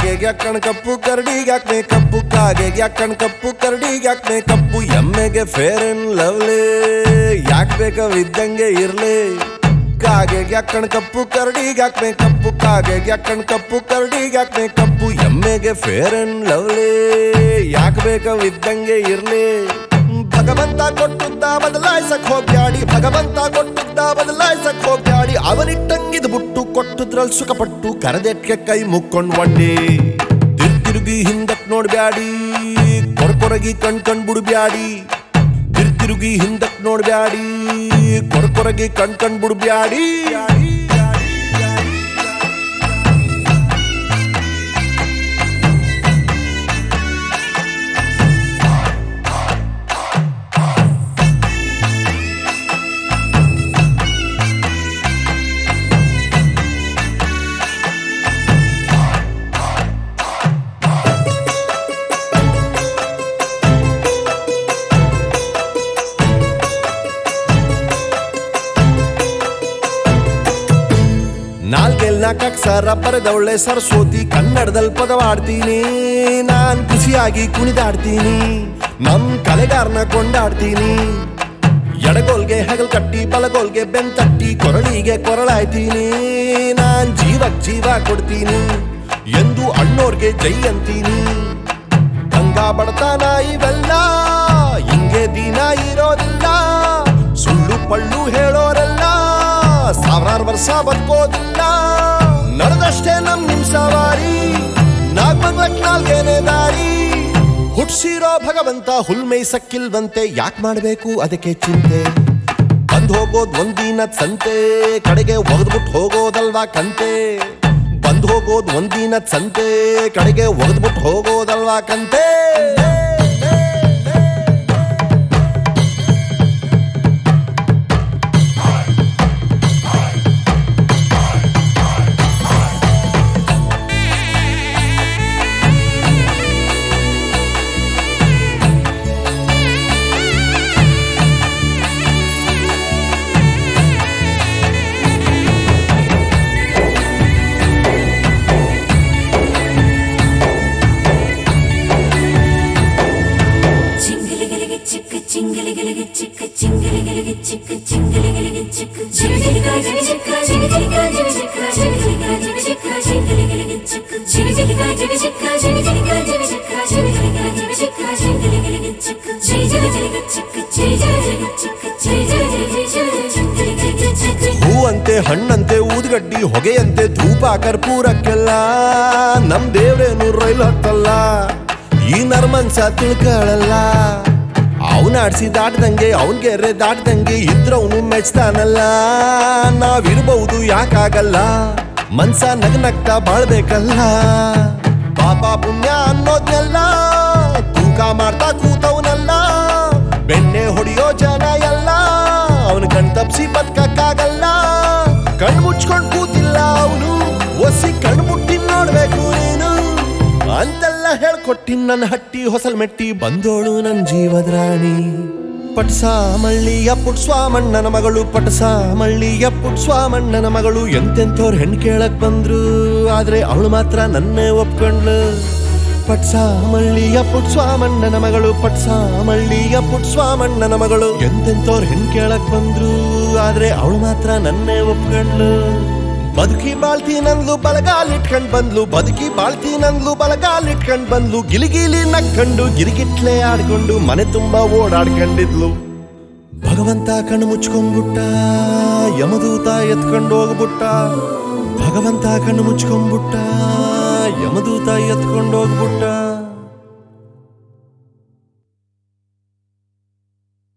ಕಾಗೆಗೆ ಯಾಕಣ್ ಕಪ್ಪು ಕರಡಿಗೆ ಯಾಕೆ ಕಪ್ಪು ಕಾಗೆಗೆ ಯಾಕಣ್ ಕಪ್ಪು ಕರಡಿಗೆ ಯಾಕೆ ಕಪ್ಪು ಎಮ್ಮೆಗೆ ಫೇರ್ ಅಂಡ್ ಲವ್ಲಿ ಯಾಕೆ ಬೇಕಾವಿದ್ದಂಗೆ ಇರ್ಲಿ ಕಾಗೆಗೆ ಯಾಕಣ್ ಕಪ್ಪು ಕರಡಿಗೆ ಯಾಕೆ ಕಪ್ಪು ಕಾಗೆಗೆ ಯಾಕಣ್ ಕಪ್ಪು ಕರಡಿಗೆ ಯಾಕೆ ಕಪ್ಪು ಎಮ್ಮೆಗೆ ಫೇರ್ ಅಂಡ್ ಲವ್ಲಿ ಯಾಕೆ ಬೇಕಾವಿದ್ದಂಗೆ ಇರ್ಲಿ ಭಗವಂತ ಕೊಟ್ಟುದ್ದ ಬದಲಾಯಿಸಕ್ ಹೋಗ್ಯಾಡಿ ಭಗವಂತ ಕೊಟ್ಟುದ್ದ ಬದಲಾಯಿಸಕ್ ಹೋಗ್ಯಾಡಿ ಅವನಿಟ್ಟಂಗಿದ್ ಬುಟ್ಟು ಕೊಟ್ಟುದ್ರಲ್ಲಿ ಸುಖಪಟ್ಟು ಕರದೆಟ್ಗೆ ಕೈ ಮುಕ್ಕೊಂಡ್ ಒಂಡಿ ತಿರುಗಿ ಹಿಂದಕ್ ನೋಡ್ಬ್ಯಾಡಿ ಕೊರಕೊರಗಿ ಕಣ್ ಕಣ್ ಬಿಡ್ಬ್ಯಾಡಿ ತಿರುಗಿ ಹಿಂದಕ್ ನೋಡ್ಬ್ಯಾಡಿ ಕೊರಕೊರಗಿ ಕಣ್ ಕಣ್ ಬಿಡ್ಬ್ಯಾಡಿ ನಾಲ್ಗೆಲ್ ನಾಲ್ಕಕ್ಷರ ಬರೆದವಳೆ ಸರಸ್ವತಿ ಕನ್ನಡದಲ್ಲಿ ಪದವಾಡ್ತೀನಿ ನಾನ್ ಖುಷಿಯಾಗಿ ಕುಣಿದಾಡ್ತೀನಿ ನಮ್ ಕಲೆಗಾರನ ಕೊಂಡಾಡ್ತೀನಿ ಎಡಗೋಲ್ಗೆ ಹೆಗಲ್ ಕಟ್ಟಿ ಬಲಗೋಲ್ಗೆ ಬೆನ್ ತಟ್ಟಿ ಕೊರಳಿಗೆ ಕೊರಳಾಯ್ತೀನಿ ನಾನ್ ಜೀವಕ್ ಜೀವ ಕೊಡ್ತೀನಿ ಎಂದು ಅಣ್ಣೋರ್ಗೆ ಜೈ ಅಂತೀನಿ ಗಂಗಾ ಬಡತನ ಇವೆಲ್ಲ ಹಿಂಗೆ ದಿನ ಇರೋದಿಲ್ಲ ಸುಳ್ಳು ಪಳ್ಳು ಹೇಳೋರೆಲ್ಲ ಸಾವಿರಾರು ವರ್ಷ ಬದುಕೋದಿಲ್ಲ ನಡೆದಷ್ಟೇ ನಮ್ ನಿಮ್ ಸವಾರಿ ನಾಲ್ಕು ನಾಲ್ಕೇನೆ ದಾರಿ ಹುಟ್ಸಿರೋ ಭಗವಂತ ಹುಲ್ಮೈ ಸಕ್ಕಿಲ್ವಂತೆ ಯಾಕೆ ಮಾಡ್ಬೇಕು ಅದಕ್ಕೆ ಚಿಂತೆ ಬಂದ್ ಹೋಗೋದ್ ಒಂದಿನ ಸಂತೆ ಕಡೆಗೆ ಒಗೆದ್ಬಿಟ್ಟು ಹೋಗೋದಲ್ವಾ ಕಂತೆ ಬಂದ್ ಹೋಗೋದ್ ಒಂದಿನ ಸಂತೆ ಕಡೆಗೆ ಒಗೆದ್ಬಿಟ್ಟು ಹೋಗೋದಲ್ವಾ ಕಂತೆ చింగిలిగిలిగి చిక్కు చింగిలిగిలిగి చిక్కు చింగిలిగిలిగి చిక్కు చింగిలిగిలిగి చిక్కు చింగిలిగా జిగి చిక్క చింగిలిగా జిగి చిక్క చింగిలిగా జిగి చిక్క చింగిలిగిలిగి చిక్కు చింగిలిగా జిగి చిక్క చింగిలిగా జిగి చిక్క చింగిలిగా జిగి చిక్క చింగిలిగిలిగి చిక్కు చింగిలిగిలిగి చిక్కు చింగిలిగిలిగి చిక్కు చింగిలిగిలిగి చింగిలిగిలిగి చిక్కు ಹೂವಂತೆ ಹಣ್ಣಂತೆ ಊದ್ಗಡ್ಡಿ ಹೊಗೆಯಂತೆ ಧೂಪ ಕರ್ಪೂರಕ್ಕೆಲ್ಲ ನಮ್ ದೇವ್ರೇನು ರೈಲು ಹತ್ತಲ್ಲ ಈ ನರ್ಮನ್ಸ ತಿಳ್ಕೊಳ್ಳಲ್ಲ ಅವನಾಡ್ಸಿ ದಾಟ್ದಂಗೆ ಅವನ್ ಗೆರೆ ದಾಟ್ದಂಗೆ ಇದ್ರವನು ಮೆಚ್ತಾನಲ್ಲ ನಾವಿರ್ಬಹುದು ಯಾಕಾಗಲ್ಲ ಮನ್ಸ ನಗ್ನಗ್ತಾ ಬಾಳ್ಬೇಕಲ್ಲ ಪಾಪ ಪುಣ್ಯ ಅನ್ನೋದ್ನೆಲ್ಲ ತೂಕ ಮಾಡ್ತಾ ಕೂತವನಲ್ಲ ಬೆಣ್ಣೆ ಹೊಡಿಯೋ ಜನ ಎಲ್ಲ ಅವನು ಕಣ್ ತಪ್ಸಿ ಬದುಕಕ್ಕಾಗಲ್ಲ ಕಣ್ ಮುಚ್ಕೊಂಡ್ ಕೂತಿಲ್ಲ ಅವನು ಒಸಿ ಕಣ್ ಮುಟ್ಟಿ ನೋಡ್ಬೇಕು ನೀನು ಅಂತೆಲ್ಲ ಹೇಳ್ಕೊಟ್ಟಿ ನನ್ನ ಹಟ್ಟಿ ಹೊಸಲ್ ಮೆಟ್ಟಿ ಬಂದೋಳು ನನ್ ಜೀವದ ರಾಣಿ ಪಟ್ಸ ಮಳ್ಳಿಯ ಪುಟ್ಸ್ವಾಮಣ್ಣನ ಮಗಳು ಪಟ್ಸ ಮಳ್ಳಿಯ ಪುಟ್ಸ್ವಾಮಣ್ಣನ ಮಗಳು ಎಂತೆಂಥವ್ರ ಹೆಣ್ ಕೇಳಕ್ ಬಂದ್ರು ಆದ್ರೆ ಅವಳು ಮಾತ್ರ ನನ್ನೇ ಒಪ್ಕೊಂಡ್ಲು ಪಟ್ಸ ಮಳ್ಳಿಯ ಪುಟ್ಸ್ವಾಮಣ್ಣನ ಮಗಳು ಪಟ್ಸ ಮಳ್ಳಿಯ ಪುಟ್ಸ್ವಾಮಣ್ಣನ ಮಗಳು ಎಂತೆಂಥವ್ರ ಹೆಣ್ ಕೇಳಕ್ ಬಂದ್ರು ಆದ್ರೆ ಅವಳು ಮಾತ್ರ ನನ್ನೇ ಒಪ್ಕೊಂಡ್ಲು ಬದುಕಿ ಬಾಳ್ತಿ ನಂದ್ಲು ಬಲಗಾಲಿಟ್ಕೊಂಡ್ ಬಂದ್ಲು ಬದುಕಿ ಬಾಳ್ತಿ ನಂದ್ಲು ಬಲಗಾಲಿಟ್ಕೊಂಡ್ ಬಂದ್ಲು ಗಿಲಿಗಿಲಿ ನಕ್ಕೊಂಡು ಗಿರಿಗಿಟ್ಲೆ ಆಡ್ಕೊಂಡು ಮನೆ ತುಂಬಾ ಓಡಾಡ್ಕೊಂಡಿದ್ಲು ಭಗವಂತ ಕಣ್ಣು ಮುಚ್ಕೊಂಡ್ಬಿಟ್ಟ ಯಮದೂತ ಎತ್ಕೊಂಡು ಹೋಗ್ಬಿಟ್ಟ ಭಗವಂತ ಕಣ್ಣು ಮುಚ್ಕೊಂಡ್ಬಿಟ್ಟ ಯಮದೂತ ಎತ್ಕೊಂಡು ಹೋಗ್ಬಿಟ್ಟ